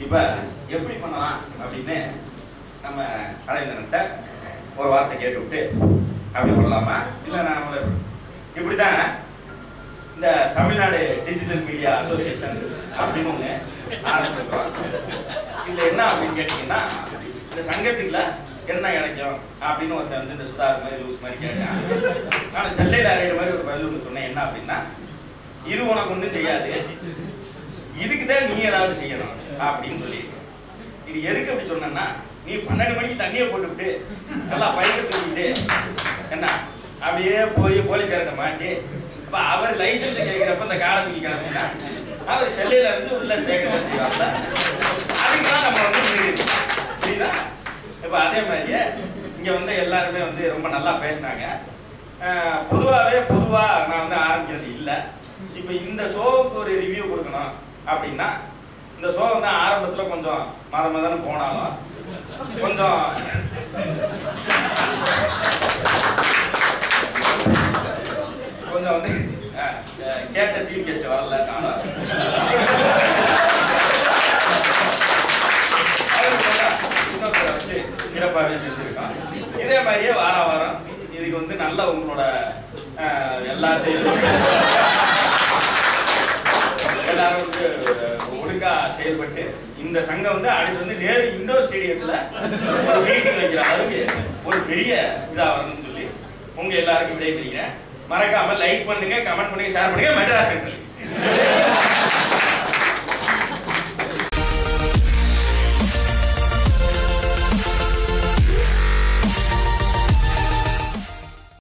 இப்போ எப்படி பண்ணலாம் அப்படின்னு நம்ம அரவிந்தன்கிட்ட ஒரு வார்த்தை கேட்டு விட்டு அப்படி பண்ணலாமா இல்லை நாம இப்படி தான் இந்த தமிழ்நாடு டிஜிட்டல் மீடியா அசோசியேஷன் அப்படின்னு ஒன்று ஆரம்பிச்சிருக்கோம் இதில் என்ன அப்படின்னு கேட்டிங்கன்னா இந்த சங்கத்துக்குள்ள என்ன கிடைக்கும் அப்படின்னு ஒருத்தன் வந்து இந்த சுதார் மாதிரி லூஸ் மாதிரி கேட்டான் நான் செல்லையில் அறையிற மாதிரி ஒரு பதில் சொன்னேன் என்ன அப்படின்னா இது உனக்கு ஒன்றும் செய்யாது இதுக்கு தான் நீ ஏதாவது செய்யணும் அப்படின்னு சொல்லி இது எதுக்கு அப்படி சொன்னேன்னா நீ பன்னெண்டு மணிக்கு தண்ணியை போட்டுவிட்டு நல்லா பைக்க தூக்கிட்டு என்ன அப்படியே போய் போலீஸ்காரங்க மாட்டி அப்ப அவர் லைசன்ஸ் கேட்கிறப்ப இந்த காலை தூக்கி காமிச்சா அவர் செல்லையில இருந்து உள்ள சேர்க்க செய்வாங்க அதுக்கெல்லாம் நம்ம வந்து புரியுது. புரியுதா இப்போ அதே மாதிரியே இங்க வந்து எல்லாருமே வந்து ரொம்ப நல்லா பேசினாங்க அஹ் பொதுவாவே பொதுவா நான் வந்து ஆரம்பிக்கிறது இல்லை இப்போ இந்த ஷோவுக்கு ஒரு ரிவ்யூ கொடுக்கணும் அப்படின்னா இந்த ஷோ வந்து ஆரம்பத்துல கொஞ்சம் மத மதன்னு போனாலும் கொஞ்சம் கொஞ்சம் வந்து அஹ், அஹ், கேட்ட சீஃப் கெஸ்ட் வரல நானும் அவருக்கு வந்து இன்னொருத்தரை வச்சு சிறப்பாகவே செஞ்சிருக்கோம் இதே மாதிரியே வார வாரம் இதுக்கு வந்து நல்ல உங்களோட அஹ், எல்லாத்தையும் எல்லாரும் வந்து ஒழுங்கா செயல்பட்டு இந்த சங்கம் வந்து அடுத்து வந்து நேரு இண்டோர் ஸ்டேடியத்துல ஒரு மீட்டிங் வைக்கிற அளவுக்கு ஒரு பெரிய இதா வரணும்னு சொல்லி உங்க எல்லாருக்கும் விடைபெறுகிறேன் மறக்காம லைக் பண்ணுங்க கமெண்ட் பண்ணுங்க ஷேர் பண்ணுங்க மெட்ராஸ் சென்ட்ரல்